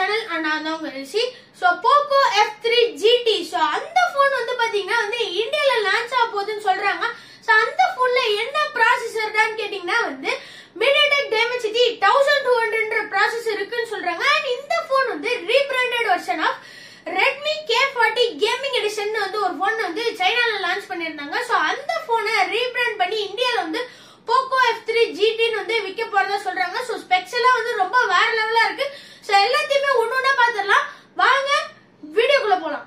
channel and நான் தான் உங்க Rishi so Poco F three GT so அந்த ஃபோன் வந்து பாத்தீங்கன்னா வந்து இந்தியால லான்ச் ஆக போகுதுன்னு சொல்றாங்க ஸோ அந்த ஃபோன்ல என்ன ப்ராசஸர்டான்னு கேட்டீங்கன்னா வந்து மீடியாடெக் டைமென்சிட்டி தௌசண்ட் டூ ஹண்ட்ரட்ன்ற ப்ராசஸ் இருக்குன்னு சொல்றாங்க அண்ட் இந்த ஃபோன் வந்து rebranded version of Redmi K forty gaming edition வந்து ஒரு ஃபோன் வந்து சைனால லான்ச் பண்ணியிருந்தாங்க ஸோ அந்த ஃபோனை ரீபிராண்ட் பண்ணி இந்தியால வந்து போக்கோ எஃப் த்ரீ ஜிடின்னு வந்து விற்க போறதா சொல்றாங்க ஸோ ஸ்பெக்ஸ் எல்லாம் வந்து ரொம்ப வேற லெவலா இருக்கு ஸோ எல்லாத்தையுமே ஒன்று ஒன்றா பார்த்துடலாம் வாங்க வீடியோக்குள்ள போலாம்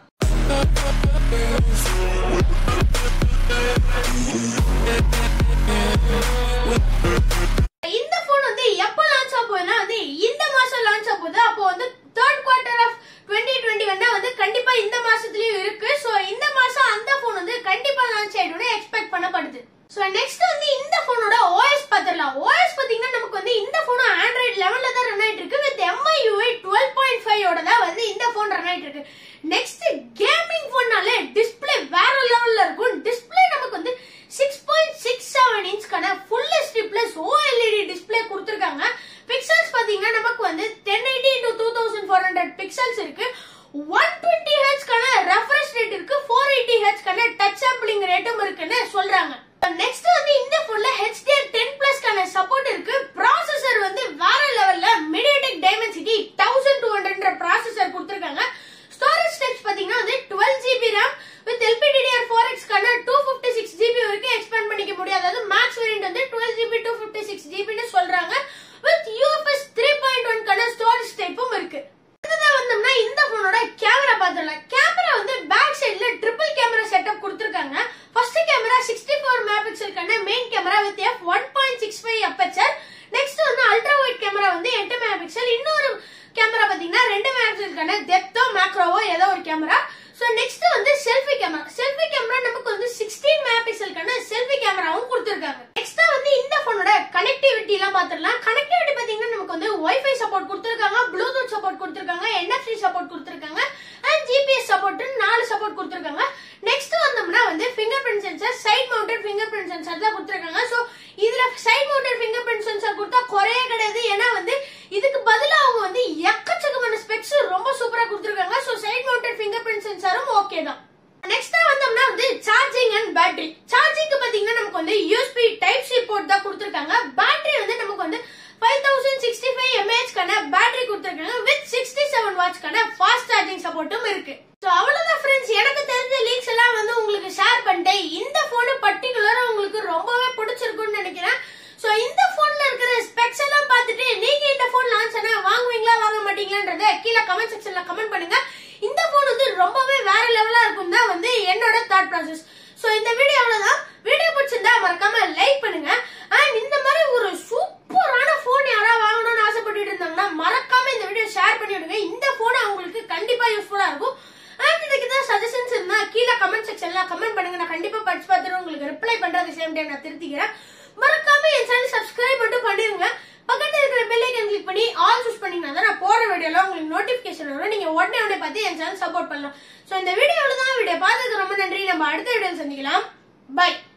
இந்த ஃபோன் வந்து எப்போ லான்ச் ஆக போகுதுன்னா வந்து இந்த மாசம் லான்ச் ஆக போகுது அப்போ வந்து third quarter of twenty twenty வேணா வந்து கண்டிப்பா இந்த மாசத்துலயும் இருக்கு ஸோ இந்த மாசம் அந்த ஃபோன் வந்து கண்டிப்பா லான்ச் ஆயிடும்னு எக்ஸ்பெக்ட் பண்ணப்படுது ஸோ நெக்ஸ்ட் வந்து இந்த ஃபோனோட ஓஎஸ் பார்த்துடலாம் ஓஎஸ் பாத்தீங்கன்னா நமக்கு வந்து இந்த ஃபோன் ஆண்ட்ராய்ட் லெவன்ல தான் ரன் ஆயிட்டு இருக்கு with MI UI twelve point five தான் வந்து இந்த ஃபோன் ரன் ஆயிட்டு இருக்கு நெக்ஸ்ட் கேமிங் ஃபோன்னாலே டிஸ்பிளே வேற லெவல்ல இருக்கும் டிஸ்பிளே நமக்கு வந்து சிக்ஸ் பாயிண்ட் சிக்ஸ் செவன் இன்ச்க்கான full HD plus OLED display கொடுத்துருக்காங்க பிக்சல்ஸ் பாத்தீங்கன்னா நமக்கு வந்து ten eighty to two thousand four hundred pixels இருக்கு ஒன் டுவெண்ட்டி ஹெச்க்கான ரெஃப்ரெஷ் ரேட் இருக்கு ஃபோர் எயிட்டி ஹெச்க்கான டச் சாம்பிளிங் ரேட்டும் இருக்குன்னு சொல்றாங்க நெக்ஸ்ட் வந்து இந்த போன்ல HDR டென் பிளஸ்க்கான சப்போர்ட் இருக்கு ப்ராசஸர் வந்து வேற லெவல்ல MediaTek Dimensity thousand two hundred processor கொடுத்துருக்காங்க ஸ்டோரேஜ் டைப்ஸ் பாத்தீங்கன்னா வந்து twelve GB RAM with LPDDR four எக்ஸ்க்கான டூ ஃபிஃப்டி சிக்ஸ் ஜிபி வரைக்கும் எக்ஸ்பேண்ட் பண்ணிக்க முடியாது அதாவது மேக்ஸ் வேரியன்ட் வந்து twelve GB two fifty six ஜிபின்னு சொல்றாங்க வித் யூஎஃப்எஸ் த்ரீ பாயிண்ட் ஒன்க்கான ஸ்டோரேஜ் டைப்பும் இருக்கு அடுத்ததா வந்தோம்னா இந்த போனோட கேமரா பார்த்துடலாம் கேமரா வந்து பேக் சைடுல ட்ரிபிள் கேமரா செட்டப் கொடுத்துருக்காங்க first camera sixty four mega பிக்சலுக்கான main camera with F one point six five aperture next வந்து அல்ட்ரா வைட் கேமரா வந்து எட்டு மெகா பிக்சல் இன்னொரு கேமரா பாத்தீங்கன்னா ரெண்டு மெகா பிக்சலுக்கான டெப்தோ மேக்ரோவோ ஏதோ ஒரு கேமரா சோ நெக்ஸ்ட் வந்து செல்ஃபி கேமரா செல்ஃபி கேமரா நமக்கு வந்து சிக்ஸ்டீன் மெகா பிக்சலுக்கான செல்ஃபி கேமராவும் கொடுத்துருக்காங்க நெக்ஸ்ட் வந்து இந்த போனோட கனெக்டிவிட்டி எல்லாம் பாத்துடலாம் கனெக்டிவிட்டி பாத்தீங்கன்னா நமக்கு வந்து வைஃபை சப்போர்ட் கொடுத்துருக்காங்க ப்ளூடூத் சப்போர்ட் கொடுத்துருக்காங்க என்எஃப்சி சப்போர்ட் கொடுத்துருக்காங்க அண்ட் ஜிபிஎஸ் சப்போர்ட் நாலு சப்போர்ட் கொடுத்துருக்காங்க நெக்ஸ்ட் வந்தோம்னா வந்து fingerprint sensor side mounted fingerprint sensor தான் கொடுத்துருக்காங்க சோ இதுல side mounted fingerprint sensor கொடுத்தா குறையே கிடையாது ஏன்னா வந்து இதுக்கு பதிலா அவங்க வந்து எக்கச்சக்கமான ஸ்பெக்ஸ் ரொம்ப சூப்பரா கொடுத்துருக்காங்க so side mounted fingerprint சென்சாரும் ஓகே தான் நெக்ஸ்ட் வந்தோம்னா வந்து சார்ஜிங் அண்ட் பேட்டரி சார்ஜிங்க்கு பாத்தீங்கன்னா நமக்கு வந்து யூஎஸ்பி டைப் சி போர்ட் தான் கொடுத்துருக்காங்க பேட்டரி வந்து நமக்கு வந்து ஃபைவ் தௌசண்ட் சிக்ஸ்டி ஃபைவ் எம்ஏஹெச்க்கான பேட்டரி கொடுத்துருக்காங்க வித் சிக்ஸ்டி செவன் வாட்ச்க்கான ஃபாஸ்ட் சார்ஜிங் சப்போர்ட்டும் இருக்கு ஸோ அவ்வளவுதான் ஃப்ரெண்ட்ஸ் எனக்கு தெரிஞ்ச லீக்ஸ் எல்லாம் வந்து உங்களுக்கு ஷேர் பண்ணிட்டேன் இந்த போனு பர்டிகுலரா உங்களுக்கு ரொம்பவே பிடிச்சிருக்கும்னு நினைக்கிறேன் ஸோ இந்த போன்ல இருக்கிற ஸ்பெக்ஸ் எல்லாம் பார்த்துட்டு நீங்க இந்த போன் லான்ச் ஆனா வாங்குவீங்களா வாங்க மாட்டீங்களான்றத கீழே கமெண்ட் செக்ஷன்ல கமெண்ட் பண்ணுங்க இந்த போன் வந்து ரொம்பவே வேற லெவலா இருக்கும் தான் வந்து என்னோட தாட் ப்ராசஸ் ஸோ இந்த வீடியோ அவ்வளவுதான் வீடியோ பிடிச்சிருந்தா மறக்காம லைக் பண்ணுங்க அண்ட் இந்த மாதிரி ஒரு சூப்பரான போன் யாராவது வாங்கணும்னு ஆசைப்பட்டுட்டு இருந்தாங்கன்னா மறக்காம இந்த வீடியோ ஷேர் பண்ணி விடுங்க இந்த போன் அவங்களுக்கு கண்டிப்பா யூஸ்ஃபுல்லா இருக்கும் அண்ட் இதுக்கு தான் சஜஷன்ஸ் இருந்தா கீழே கமெண்ட் செக்ஷன்ல கமெண்ட் பண்ணுங்க நான் கண்டிப்பா படிச்சு பார்த்துட்டு உங்களுக்கு ரிப்ளை பண்றது சேம் டைம் நான் திருத்திக்கிறேன் மறக்காம என் சேனல் சப்ஸ்கிரைப் மட்டும் பண்ணிருங்க பக்கத்துல இருக்கிற பெல் ஐக்கன் கிளிக் பண்ணி ஆல் சூஸ் பண்ணீங்கன்னா தான் நான் போற வீடியோல உங்களுக்கு நோட்டிபிகேஷன் வரும் நீங்க உடனே உடனே பார்த்து என் சேனல் சப்போர்ட் பண்ணலாம் சோ இந்த வீடியோல தான் வீடியோ பார்த்ததுக்கு ரொம்ப நன்றி நம்ம அடுத்த வீடியோல சந்திக்கலாம் பை